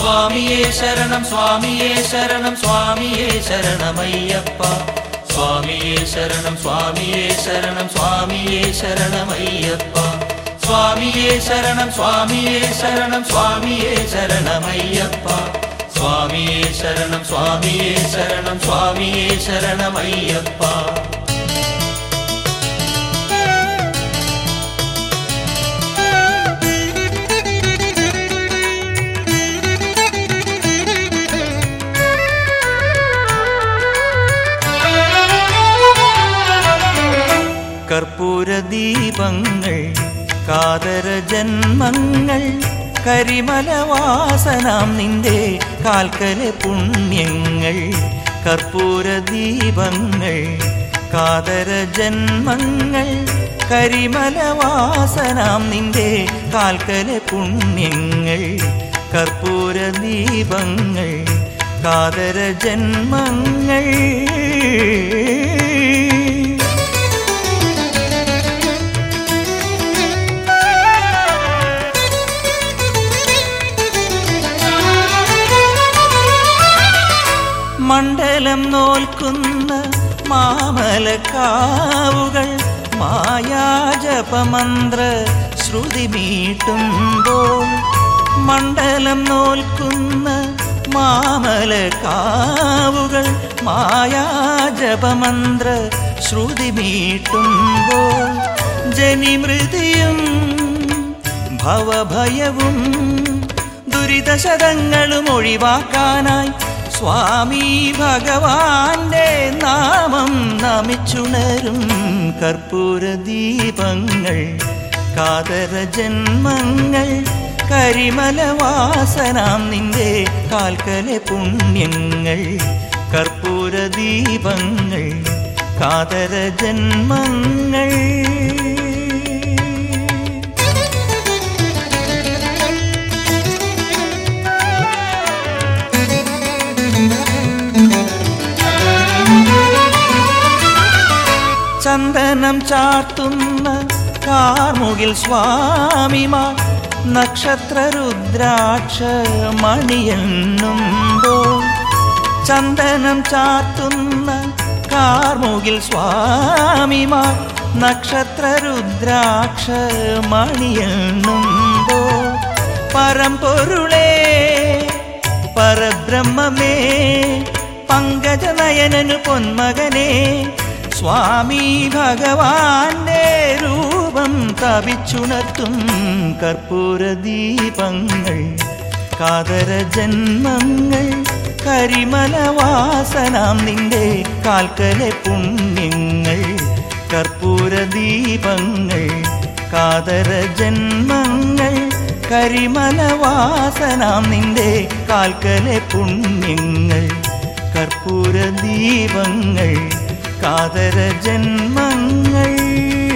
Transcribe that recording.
സ്വാമിയേ ശരണം സ്വാമിയേ ശരണം സ്വാമിയേ ശരണമയ്യപ്പ സ്വാമിയേ ശരണം സ്വാമിയേ ശരണം സ്വാമിയേ ശരണമയ്യപ്പ സ്വാമിയേ ശരണം സ്വാമിയേ ശരണം സ്വാമിയേ ശരണമയ്യപ്പ സ്വാമിയേ ശരണം സ്വാമിയേ ശരണം സ്വാമിയേ ശരണമയ്യപ്പ കർപ്പൂര ദീപങ്ങൾ കാതര ജന്മങ്ങൾ കരിമലവാസനാം നിന്റെ കാൽക്കല പുണ്യങ്ങൾ കർപ്പൂര ദീപങ്ങൾ കാതര ജന്മങ്ങൾ കരിമലവാസനാം നിന്റെ കാൽക്കല പുണ്യങ്ങൾ കർപ്പൂര ദീപങ്ങൾ കാതര ജന്മങ്ങൾ മണ്ഡലം നോൽക്കുന്ന മാമലക്കാവുകൾ മായാജപമന്ത്ര ശ്രുതി മീട്ടുമ്പോൾ മണ്ഡലം നോൽക്കുന്ന മാമലക്കാവുകൾ മായാജപമന്ത്ര ശ്രുതി മീട്ടുമ്പോൾ ജനിമൃതിയും ഭവഭയവും ദുരിതശതങ്ങളും ഒഴിവാക്കാനായി സ്വാമി ഭഗവാന്റെ നാമം നമിച്ചുണരും കർപ്പൂര ദീപങ്ങൾ കാതര ജന്മങ്ങൾ കരിമലവാസനാം നിന്റെ കാൽക്കലെ പുണ്യങ്ങൾ കർപ്പൂര ദീപങ്ങൾ കാതര ജന്മങ്ങൾ ചന്ദനം ചാർത്തുന്ന കാർമുകിൽ സ്വാമിമാർ നക്ഷത്ര രുദ്രാക്ഷ മണിയെണ്ണുമ്പോൾ ചന്ദനം ചാർത്തുന്ന കാർമുകിൽ സ്വാമിമാർ നക്ഷത്ര രുദ്രാക്ഷ മണിയെണ്ണുമ്പോൾ പരമ്പൊരുളേ പരബ്രഹ്മമേ പങ്കജനയനനു പൊന്മകനെ സ്വാമി ഭഗവാന്റെ രൂപം തപിച്ചുണർത്തും കർപ്പൂര ദീപങ്ങൾ കാതര ജന്മങ്ങൾ കരിമലവാസനാം നിന്റെ കാൽക്കലെ പുണ്യങ്ങൾ കർപ്പൂര ദീപങ്ങൾ കാതര ജന്മങ്ങൾ കരിമലവാസനാം നിന്റെ കാൽക്കലെ പുണ്യങ്ങൾ കർപ്പൂര ദീപങ്ങൾ കാതര ജന്മങ്ങൾ